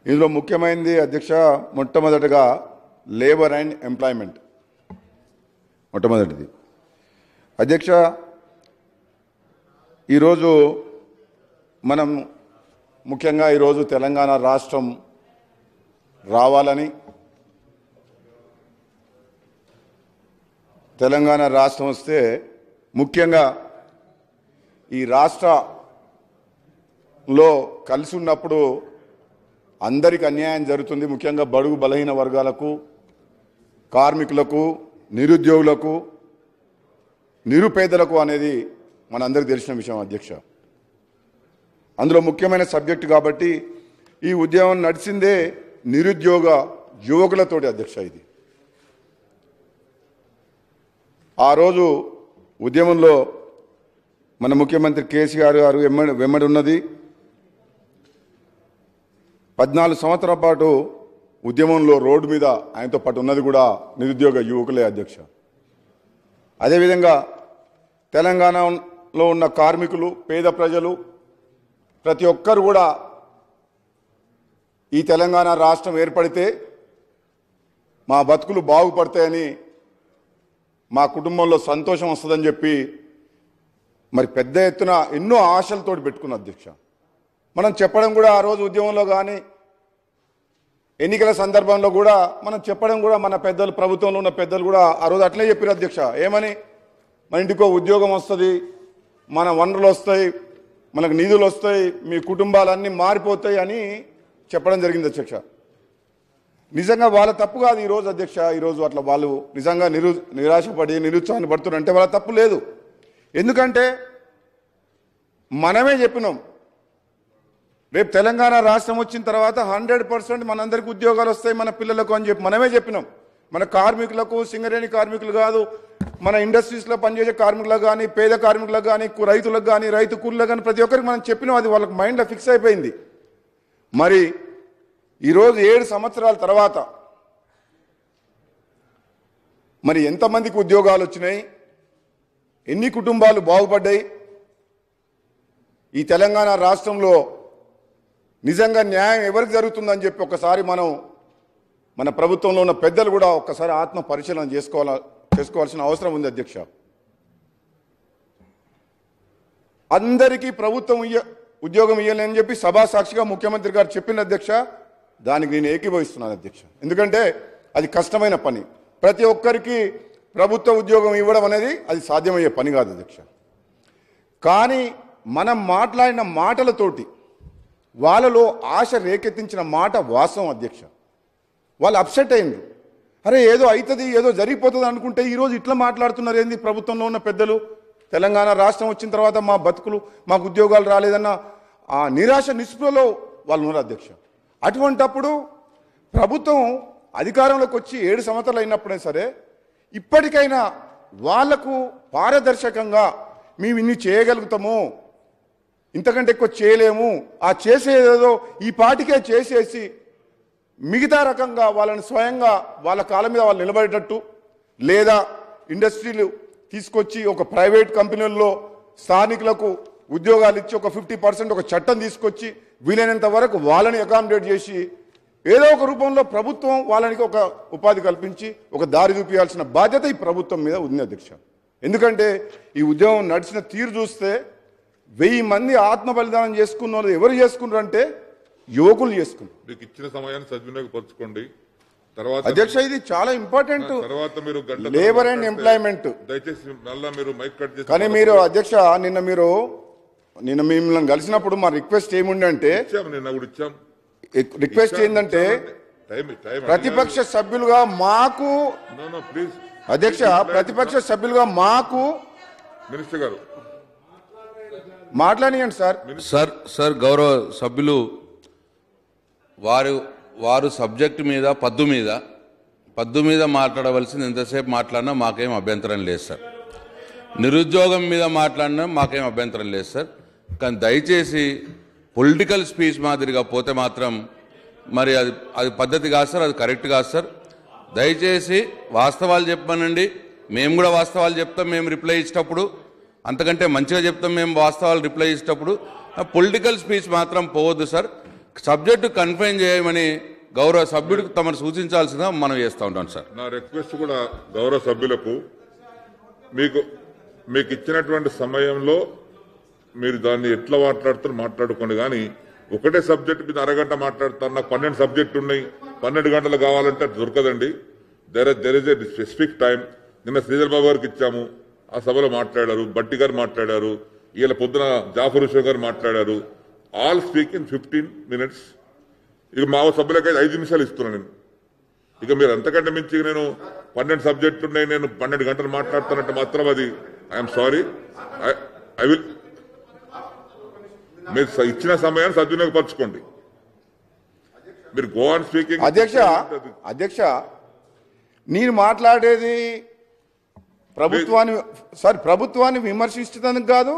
ఇందులో ముఖ్యమైనది అధ్యక్ష మొట్టమొదటగా లేబర్ అండ్ ఎంప్లాయ్మెంట్ మొట్టమొదటిది అధ్యక్ష ఈరోజు మనం ముఖ్యంగా ఈరోజు తెలంగాణ రాష్ట్రం రావాలని తెలంగాణ రాష్ట్రం వస్తే ముఖ్యంగా ఈ రాష్ట్రంలో కలిసి ఉన్నప్పుడు అందరికి అన్యాయం జరుగుతుంది ముఖ్యంగా బడుగు బలహీన వర్గాలకు కార్మికులకు నిరుద్యోగులకు నిరుపేదలకు అనేది మనందరికీ తెలిసిన విషయం అధ్యక్ష అందులో ముఖ్యమైన సబ్జెక్ట్ కాబట్టి ఈ ఉద్యమం నడిచిందే నిరుద్యోగ యువకులతోటి అధ్యక్ష ఇది ఆ రోజు ఉద్యమంలో మన ముఖ్యమంత్రి కేసీఆర్ గారు వెమ్మడి వెమ్మడి ఉన్నది పద్నాలుగు సంవత్సరాల పాటు ఉద్యమంలో రోడ్డు మీద ఆయనతో పాటు ఉన్నది కూడా నిరుద్యోగ యువకులే అధ్యక్ష అదేవిధంగా తెలంగాణలో ఉన్న కార్మికులు పేద ప్రజలు ప్రతి ఒక్కరు కూడా ఈ తెలంగాణ రాష్ట్రం ఏర్పడితే మా బతుకులు బాగుపడతాయని మా కుటుంబంలో సంతోషం వస్తుందని చెప్పి మరి పెద్ద ఎత్తున ఎన్నో ఆశలతోటి పెట్టుకున్న అధ్యక్ష మనం చెప్పడం కూడా ఆ రోజు ఉద్యమంలో కానీ ఎన్నికల సందర్భంలో కూడా మనం చెప్పడం కూడా మన పెద్దలు ప్రభుత్వంలో ఉన్న పెద్దలు కూడా ఆ రోజు అట్లే చెప్పారు అధ్యక్ష ఏమని మన ఇంటికో ఉద్యోగం వస్తుంది మన వనరులు వస్తాయి మనకు నిధులు వస్తాయి మీ కుటుంబాలన్నీ మారిపోతాయి అని చెప్పడం జరిగింది అధ్యక్ష నిజంగా వాళ్ళ తప్పు కాదు ఈరోజు అధ్యక్ష ఈరోజు అట్లా వాళ్ళు నిజంగా నిరు నిరాశపడి నిరుత్సాహాన్ని పడుతున్నారు అంటే వాళ్ళ తప్పు లేదు ఎందుకంటే మనమే చెప్పినాం రేపు తెలంగాణ రాష్ట్రం వచ్చిన తర్వాత హండ్రెడ్ పర్సెంట్ మనందరికి ఉద్యోగాలు వస్తాయి మన పిల్లలకు అని చెప్పి మనమే చెప్పినాం మన కార్మికులకు సింగరేణి కార్మికులు కాదు మన ఇండస్ట్రీస్లో పనిచేసే కార్మికులకు కానీ పేద కార్మికులకు కానీ కు- రైతులకు కానీ రైతు కూలీలకు కానీ ప్రతి ఒక్కరికి మనం చెప్పినాం అది వాళ్ళకి మైండ్లో ఫిక్స్ అయిపోయింది మరి ఈరోజు ఏడు సంవత్సరాల తర్వాత మరి ఎంతమందికి ఉద్యోగాలు వచ్చినాయి ఎన్ని కుటుంబాలు బాగుపడ్డాయి ఈ తెలంగాణ రాష్ట్రంలో నిజంగా న్యాయం ఎవరికి జరుగుతుందని చెప్పి ఒకసారి మనం మన ప్రభుత్వంలో ఉన్న పెద్దలు కూడా ఒక్కసారి ఆత్మ పరిశీలన చేసుకోవాల చేసుకోవాల్సిన అవసరం ఉంది అధ్యక్ష అందరికీ ప్రభుత్వం ఇయ్య ఉద్యోగం ఇవ్వాలని చెప్పి సభా సాక్షిగా ముఖ్యమంత్రి గారు చెప్పిన అధ్యక్ష దానికి నేను ఏకీభవిస్తున్నాను అధ్యక్ష ఎందుకంటే అది కష్టమైన పని ప్రతి ఒక్కరికి ప్రభుత్వ ఉద్యోగం ఇవ్వడం అనేది అది సాధ్యమయ్యే పని కాదు అధ్యక్ష కానీ మనం మాట్లాడిన మాటలతోటి వాళ్ళలో ఆశ రేకెత్తించిన మాట వాస్తవం అధ్యక్ష వాళ్ళు అప్సెట్ అయింది అరే ఏదో అవుతుంది ఏదో జరిగిపోతుంది అనుకుంటే ఈరోజు ఇట్లా మాట్లాడుతున్నారు ఏంది ప్రభుత్వంలో ఉన్న పెద్దలు తెలంగాణ రాష్ట్రం వచ్చిన తర్వాత మా బతుకులు మాకు ఉద్యోగాలు రాలేదన్న ఆ నిరాశ నిస్పృహలో వాళ్ళు ఉన్నారు అధ్యక్ష అటువంటప్పుడు ప్రభుత్వం అధికారంలోకి వచ్చి ఏడు సంవత్సరాలు అయినప్పుడే సరే ఇప్పటికైనా వాళ్లకు పారదర్శకంగా మేము ఇన్ని చేయగలుగుతాము ఇంతకంటే ఎక్కువ చేయలేము ఆ చేసేదేదో ఈ పాటికే చేసేసి మిగతా రకంగా వాళ్ళని స్వయంగా వాళ్ళ కాళ్ళ మీద వాళ్ళు నిలబడేటట్టు లేదా ఇండస్ట్రీలు తీసుకొచ్చి ఒక ప్రైవేట్ కంపెనీల్లో స్థానికులకు ఉద్యోగాలు ఇచ్చి ఒక ఫిఫ్టీ పర్సెంట్ ఒక చట్టం తీసుకొచ్చి వీలైనంత వరకు వాళ్ళని అకామిడేట్ చేసి ఏదో ఒక రూపంలో ప్రభుత్వం వాళ్ళనికి ఒక ఉపాధి కల్పించి ఒక దారి చూపించాల్సిన బాధ్యత ఈ ప్రభుత్వం మీద ఉంది అధ్యక్ష ఎందుకంటే ఈ ఉద్యమం నడిచిన తీరు చూస్తే వెయ్యి మంది ఆత్మ బలిదానం చేసుకున్న వాళ్ళు ఎవరు చేసుకున్నారు అంటే యువకులు చేసుకున్నారు మీకు ఇచ్చిన సమయాన్ని సద్వినియోగపరచుకోండి తర్వాత అధ్యక్ష ఇది చాలా ఇంపార్టెంట్ తర్వాత మీరు గంట లేబర్ అండ్ మాట్లాడితే ఎంప్లాయ్మెంట్ దయచేసి మళ్ళా మీరు మైక్ కట్ చేసి కానీ మీరు అధ్యక్ష నిన్న మీరు నిన్న మిమ్మల్ని కలిసినప్పుడు మా రిక్వెస్ట్ ఏముండంటే ఇచ్చాం నిన్న కూడా ఇచ్చాం రిక్వెస్ట్ ఏంటంటే టైం టైం ప్రతిపక్ష సభ్యులుగా మాకు ప్లీజ్ అధ్యక్ష ప్రతిపక్ష సభ్యులుగా మాకు మినిస్టర్ గారు మాట్లాడియండి సార్ సార్ సార్ గౌరవ సభ్యులు వారు వారు సబ్జెక్టు మీద పద్దు మీద పద్దు మీద మాట్లాడవలసింది ఎంతసేపు మాట్లాడినా మాకేం అభ్యంతరం లేదు సార్ నిరుద్యోగం మీద మాట్లాడినా మాకేం అభ్యంతరం లేదు సార్ కానీ దయచేసి పొలిటికల్ స్పీచ్ మాదిరిగా పోతే మాత్రం మరి అది అది పద్ధతి కాదు సార్ అది కరెక్ట్ కాదు సార్ దయచేసి వాస్తవాలు చెప్పమనండి మేము కూడా వాస్తవాలు చెప్తాం మేము రిప్లై ఇచ్చేటప్పుడు అంతకంటే మంచిగా చెప్తాం మేము వాస్తవాలు రిప్లై ఇచ్చేటప్పుడు పొలిటికల్ స్పీచ్ మాత్రం పోవద్దు సార్ సబ్జెక్టు కన్ఫైన్ చేయమని గౌరవ సభ్యుడికి తమను సూచించాల్సిందిగా మనం చేస్తూ ఉంటాం సార్ నా రిక్వెస్ట్ కూడా గౌరవ సభ్యులకు మీకు మీకు ఇచ్చినటువంటి సమయంలో మీరు దాన్ని ఎట్లా మాట్లాడుతారు మాట్లాడుకోండి కానీ ఒకటే సబ్జెక్ట్ మీద అరగంట మాట్లాడతారు నాకు పన్నెండు సబ్జెక్టు ఉన్నాయి పన్నెండు గంటలు కావాలంటే అది దొరకదండి there there is a specific time నిన్న శ్రీధర్ బాబు గారికి ఇచ్చాము ఆ సభలో మాట్లాడారు బట్టి గారు మాట్లాడారు ఈయన పొద్దున జాఫర్ హుసేన్ గారు మాట్లాడారు all speak in fifteen minutes ఇక మా సభ్యులకైతే ఐదు నిమిషాలు ఇస్తున్నాను నేను ఇక మీరు అంతకంటే మించి నేను పన్నెండు సబ్జెక్టు ఉన్నాయి నేను పన్నెండు గంటలు మాట్లాడుతానంటే మాత్రం అది ఐఎమ్ సారీ ఐ విల్ మీరు స- ఇచ్చిన సమయాన్ని సద్వినియోగపరచుకోండి మీరు గో ఆన్ స్పీకింగ్ అధ్యక్ష అధ్యక్ష నేను మాట్లాడేది ప్రభుత్వాన్ని సారీ ప్రభుత్వాన్ని విమర్శించడానికి కాదు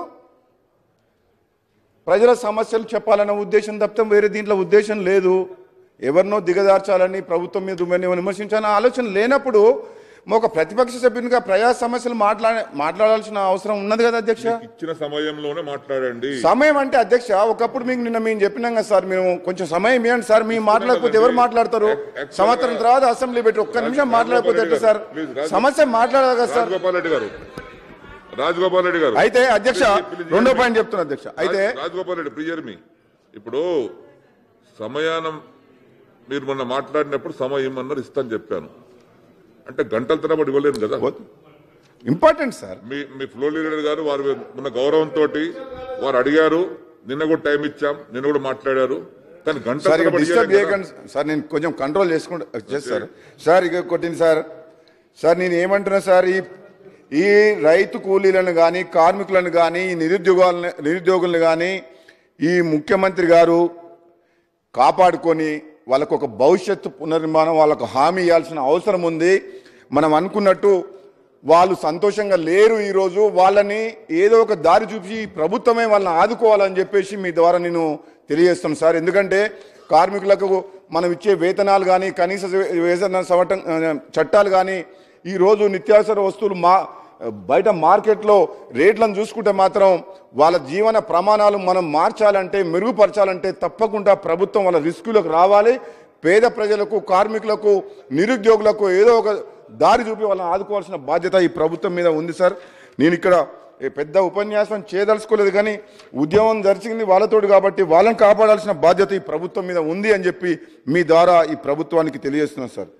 ప్రజల సమస్యలు చెప్పాలన్న ఉద్దేశం తప్పితే వేరే దీంట్లో ఉద్దేశం లేదు ఎవరినో దిగదార్చాలని ప్రభుత్వం మీద దుమ్మెని విమర్శించాలన్న ఆలోచన లేనప్పుడు ఒక ప్రతిపక్ష సభ్యునిగా ప్రజా సమస్యలు మాట్లాడే మాట్లాడాల్సిన అవసరం ఉన్నది కదా అధ్యక్ష ఇచ్చిన సమయంలోనే మాట్లాడండి సమయం అంటే అధ్యక్ష ఒకప్పుడు మీకు నిన్న మేము చెప్పినాం కదా సార్ మేము కొంచెం సమయం ఇవ్వండి సార్ మేము మాట్లాడకపోతే ఎవరు మాట్లాడతారు Actually- సంవత్సరం తర్వాత అసెంబ్లీ పెట్టి ఒక్క నిమిషం మాట్లాడకపోతే ఎట్లా సార్ Please, రాజు- సమస్య మాట్లాడాలి కదా సార్ రాజగోపాల్ రెడ్డి గారు రాజగోపాల్ రెడ్డి గారు అయితే అధ్యక్ష Please, please, రెండో please. పాయింట్ చెప్తున్నా అధ్యక్ష అయితే రాజ్- రాజగోపాల్ రెడ్డి ప్రియర్ మీ ఇప్పుడు సమయానం మీరు మొన్న మాట్లాడినప్పుడు సమయం ఇమ్మన్నారు ఇస్తాను చెప్పాను అంటే గంటల తరబడి ఇవ్వలేను కదా ఇంపార్టెంట్ సార్ మీ మీ ఫ్లో లీడర్ గారు వారు ఉన్న గౌరవంతో వారు అడిగారు నిన్న కూడా టైం ఇచ్చాం నిన్న కూడా మాట్లాడారు కానీ గంటల సార్ ఇక తరబడి డిస్టర్బ్ ఇవ్వలేం కదా. చేయకండి సార్ నేను కొంచెం కంట్రోల్ చేసుకుంటా చేస్తారు సార్ ఇక కొట్టింది సార్ సార్ నేను ఏమంటున్నా సార్ ఈ ఈ రైతు కూలీలను కానీ కార్మికులను కానీ ఈ నిరుద్యోగాలను నిరుద్యోగులను కానీ ఈ ముఖ్యమంత్రి గారు కాపాడుకొని వాళ్ళకు ఒక భవిష్యత్తు పునర్నిర్మాణం వాళ్ళకు హామీ ఇవ్వాల్సిన అవసరం ఉంది మనం అనుకున్నట్టు వాళ్ళు సంతోషంగా లేరు ఈరోజు వాళ్ళని ఏదో ఒక దారి చూపి ఈ ప్రభుత్వమే వాళ్ళని ఆదుకోవాలని చెప్పేసి మీ ద్వారా నేను తెలియజేస్తాను సార్ ఎందుకంటే కార్మికులకు మనం ఇచ్చే వేతనాలు కానీ కనీస వేతన సవటం చట్టాలు కానీ ఈరోజు నిత్యావసర వస్తువులు మా బయట మార్కెట్లో రేట్లను చూసుకుంటే మాత్రం వాళ్ళ జీవన ప్రమాణాలు మనం మార్చాలంటే మెరుగుపరచాలంటే తప్పకుండా ప్రభుత్వం వాళ్ళ రిస్కులకు రావాలి పేద ప్రజలకు కార్మికులకు నిరుద్యోగులకు ఏదో ఒక దారి చూపి వాళ్ళని ఆదుకోవాల్సిన బాధ్యత ఈ ప్రభుత్వం మీద ఉంది సార్ నేను ఇక్కడ ఏ పెద్ద ఉపన్యాసం చేయదలుచుకోలేదు కానీ ఉద్యమం జరిచింది వాళ్ళతోటి కాబట్టి వాళ్ళని కాపాడాల్సిన బాధ్యత ఈ ప్రభుత్వం మీద ఉంది అని చెప్పి మీ ద్వారా ఈ ప్రభుత్వానికి తెలియజేస్తున్నాను సార్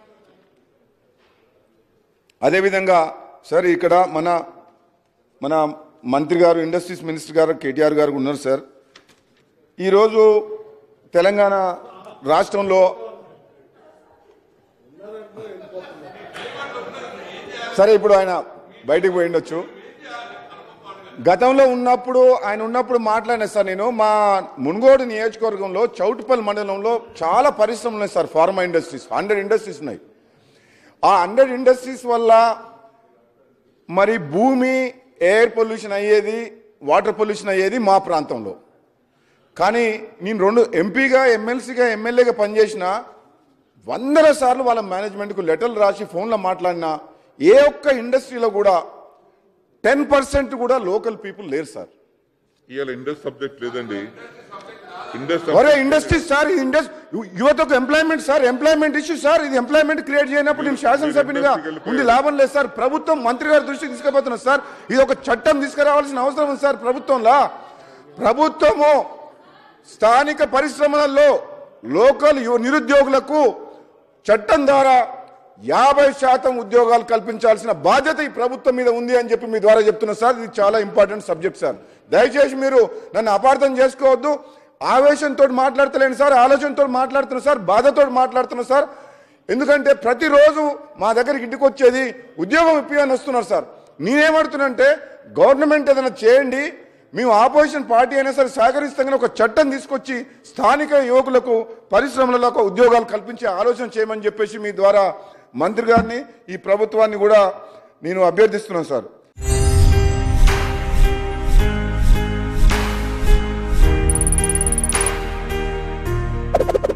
అదేవిధంగా సార్ ఇక్కడ మన మన మంత్రి గారు ఇండస్ట్రీస్ మినిస్టర్ గారు కేటీఆర్ గారు ఉన్నారు సార్ ఈరోజు తెలంగాణ రాష్ట్రంలో సరే ఇప్పుడు ఆయన బయటకు పోయిండొచ్చు గతంలో ఉన్నప్పుడు ఆయన ఉన్నప్పుడు మాట్లాడిన సార్ నేను మా మున్గోడు నియోజకవర్గంలో చౌటుపల్లి మండలంలో చాలా పరిశ్రమలు ఉన్నాయి sir pharma industries hundred industries ఉన్నాయి ఆ హండ్రెడ్ ఇండస్ట్రీస్ వల్ల మరి భూమి ఎయిర్ పొల్యూషన్ అయ్యేది వాటర్ పొల్యూషన్ అయ్యేది మా ప్రాంతంలో కానీ నేను రెండు ఎంపీగా ఎమ్మెల్సీగా ఎమ్మెల్యేగా పనిచేసిన వందల సార్లు వాళ్ళ మేనేజ్మెంట్కు లెటర్లు రాసి ఫోన్లో మాట్లాడినా ఏ ఒక్క ఇండస్ట్రీలో కూడా టెన్ పర్సెంట్ కూడా లోకల్ పీపుల్ లేరు సార్ ఇవాళ ఇండస్ సబ్జెక్ట్ లేదండి ఇండస్ ఒరే ఇండస్ట్రీ సార్ ఇది ఇండస్ యువతకు employment sir employment issue sir ఇది ఎంప్లాయ్మెంట్ క్రియేట్ చేయనప్పుడు నేను శాసనసభ్యునిగా ఉండి లాభం లేదు సార్ ప్రభుత్వం మంత్రి గారి దృష్టికి తీసుకుపోతున్నారు సార్ ఇది ఒక చట్టం తీసుకురావాల్సిన అవసరం ఉంది సార్ ప్రభుత్వంలా ప్రభుత్వము స్థానిక పరిశ్రమలలో లోకల్ యువ నిరుద్యోగులకు చట్టం ద్వారా యాభై శాతం ఉద్యోగాలు కల్పించాల్సిన బాధ్యత ఈ ప్రభుత్వం మీద ఉంది అని చెప్పి మీ ద్వారా చెప్తున్నా సార్ ఇది చాలా ఇంపార్టెంట్ సబ్జెక్ట్ సార్ దయచేసి మీరు నన్ను అపార్థం చేసుకోవద్దు ఆవేశంతో మాట్లాడతలేను సార్ ఆలోచనతో మాట్లాడుతున్నా సార్ బాధతో మాట్లాడుతున్నా సార్ ఎందుకంటే ప్రతిరోజు మా దగ్గరికి ఇంటికి వచ్చేది ఉద్యోగం ఇప్పియని వస్తున్నారు సార్ నేనేమడుతున్నంటే గవర్నమెంట్ ఏదైనా చేయండి మేము ఆపోజిషన్ పార్టీ అయినా సరే సహకరిస్తామని ఒక చట్టం తీసుకొచ్చి స్థానిక యువకులకు పరిశ్రమలకు ఉద్యోగాలు కల్పించే ఆలోచన చేయమని చెప్పేసి మీ ద్వారా మంత్రి గారిని ఈ ప్రభుత్వాన్ని కూడా నేను అభ్యర్థిస్తున్నాను సార్